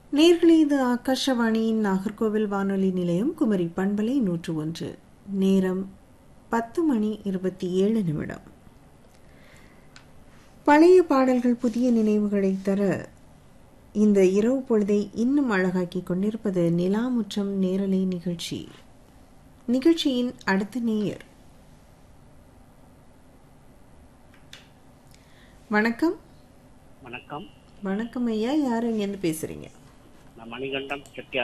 நேர்களே இது ஆகாஷவாணியின் நாகர்கோவில் வானொலி நிலையம் குமரி பண்பலை நூற்று ஒன்று நேரம் பத்து மணி இருபத்தி ஏழு நிமிடம் பழைய பாடல்கள் புதிய நினைவுகளை தர இந்த இரவு பொழுதை இன்னும் அழகாக்கி கொண்டிருப்பது நிலாமுற்றம் நேரலை நிகழ்ச்சி நிகழ்ச்சியின் அடுத்த நேயர் வணக்கம் வணக்கம் வணக்கம் ஐயா யார் இங்கேருந்து பேசுறீங்க நான் மணிகண்டன் செட்டியார்